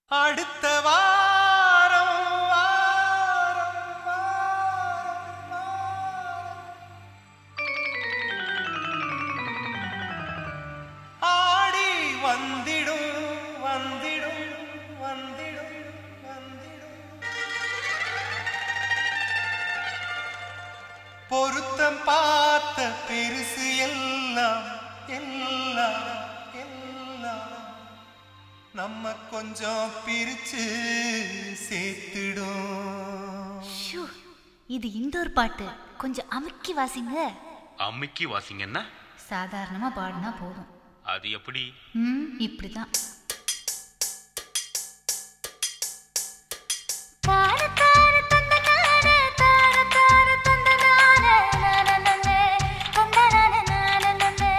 அடுத்த வாரம் வாரம், வாரம், வாரம். ஆடி வந்திடும் வந்திடும் வந்திடும் வந்திடும் பொருத்தம் பார்த்த பெருசு எல்லாம் எல்லாம் எல்லாம் நம்ம கொஞ்சம் பிரிச்சு சேர்த்துடும் ஷூ, இது இந்தோர் பாட்டு கொஞ்சம் அமுக்கி வாசிங்க அம்மிக்கு வாசிங்கன்னா சாதாரணமா பாடினா போதும் அது எப்படி ம் இப்படிதான் தார தார தந்த நானே, தார தார தந்த நானே, நானனனே, தந்த நானே, நானனனே.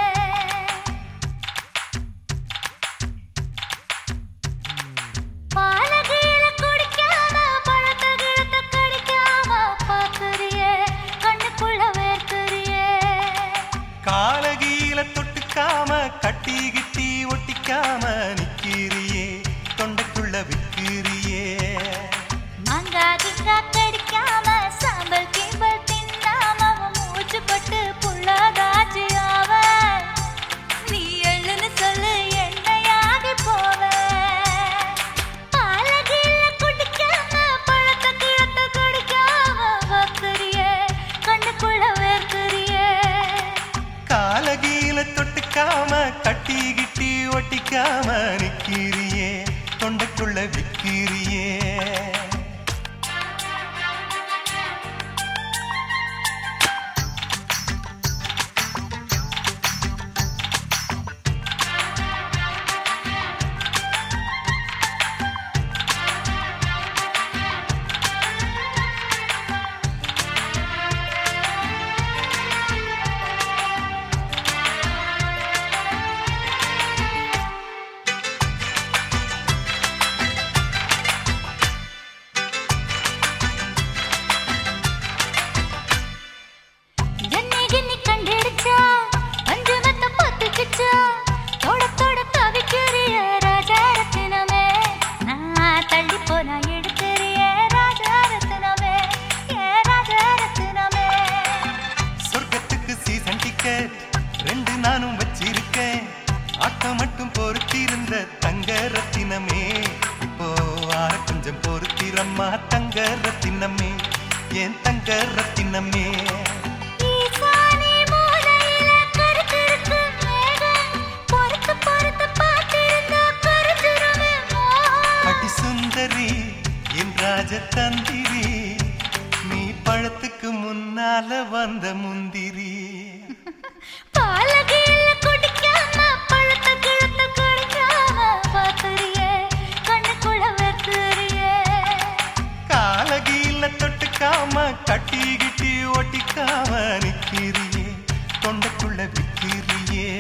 பாலகீழ குடிக்காம, பழத்த கிழத்த கடிக்காம, பாக்குறியே, கண்ணுக்குள்ள வேர்க்குறியே. காலகீல தொட்டுக்காம கட்டி கிட்டி ஒட்டிக்காம நிக்கிறியே தொண்டைக்குள்ள விக்கிறியே மாங்கா கிங்கா கடிக்காம, சாம்பல் கீம்பல் தின்னாம, அவன் மூச்சு பட்டு புள்ளாதாச்சு அவன். நீ எழுன்னு சொல்லு, எண்ணெயாகி போவேன். பாலகீழ குடிக்காம, பழத்த கிழத்த கடிக்காம, பாக்குறியே, கண்ணுக்குள்ள வேர்க்குறியே. காலகீல தொட்டுக்காம கட்டி கிட்டி ஒட்டிக்காம நிக்கிறியே தொண்டைக்குள்ள விக்கிறியே என்னை கிண்ணி கண்டிடுச்சா, அஞ்சு மெத்த பத்துக்குச்சா, தொட தொட தவிக்கிறிய ராஜாரத்தினமே. நான் தள்ளிப் போனா எடுக்கிறிய ராஜாரத்தினமே, ஏ ராஜாரத்தினமே. சொர்க்கத்துக்கு சீசன் டிக்கெட் ரெண்டு நானும் வச்சிருக்கேன் ஆட்டம் மட்டும் பொறுத்திருந்த தங்க ரத்தினமே இப்போ ஆற கொஞ்சம் பொறுத்திரம்மா தங்க ரத்தினமே ஏன் தங்க ரத்தினமே ஈசானி மூலையில கருத்திருக்கு மேகம், பொறுத்து பொறுத்து பார்த்திருந்தா கருத்துருமே மோகம். அடி சுந்தரி என் ராஜதந்திரி நீ பழத்துக்கு முன்னால வந்த முந்திரி பாலகீழ குடிக்காம, பழத்த கிழத்த கடிக்காம, பாக்குறியே, கண்ணுக்குள்ள வெறுக்கிறியே. காலகீல தொட்டுக்காம கட்டி கிட்டி ஒட்டிக்காம நிக்கிறியே தொண்டைக்குள்ள விக்கிறியே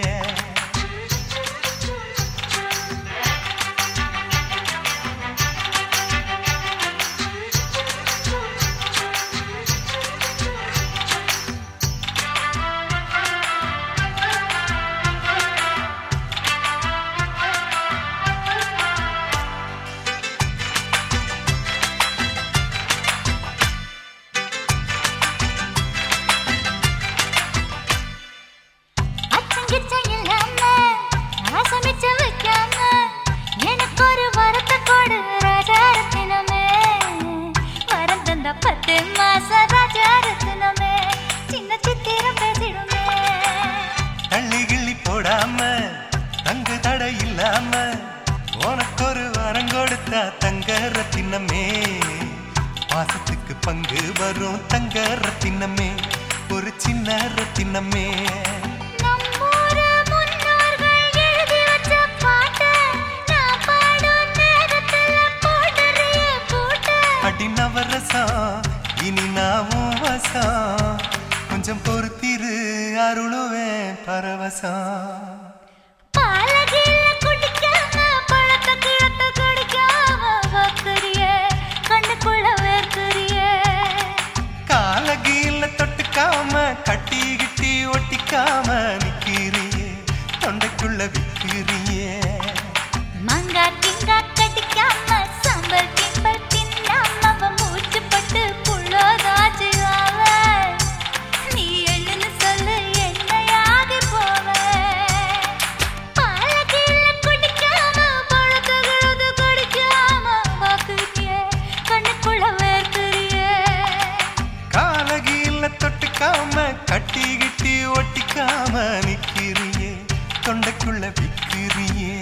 அச்சங்கிச்சம் இல்லாம, நான் சமைச்சு வைக்காம, எனக்கு ஒரு வரத்தை கொடு ராஜாரத்தினமே. வரம் தந்த பத்து மாசம் ராஜாரத்தினமே, சின்ன சித்திரம் பேசிடுமே தள்ளி கிள்ளி போடாம தங்கு தடை இல்லாம உனக்கு ஒரு வரம் கொடுத்தா தங்க ரத்தினமே பாசத்துக்கு பங்கு வரும் தங்க ரத்தினமே ஒரு சின்ன ரத்தினமே நம்மூரு முன்னோர்கள் எழுதி வச்ச பாட்டை நான் பாடும் நேரத்துல போடுறியே பூட்டை. அடி நவரசம் இனி நாவும் வசம் கொஞ்சம் பொறுத்திரு அருளுவேன் பரவசம் பாலகீழ குடிக்காம, பழத்த கிழத்த கடிக்காம, பாக்குறியே, கண்ணுக்குள்ள வேர்க்குறியே. காலகீல தொட்டுக்காம கட்டி கிட்டி ஒட்டிக்காம நிக்கிறியே தொண்டைக்குள்ள விக்கிறியே மாங்கா கிங்கா கடிக்காம தொண்டைக்குள்ள விக்கிறியே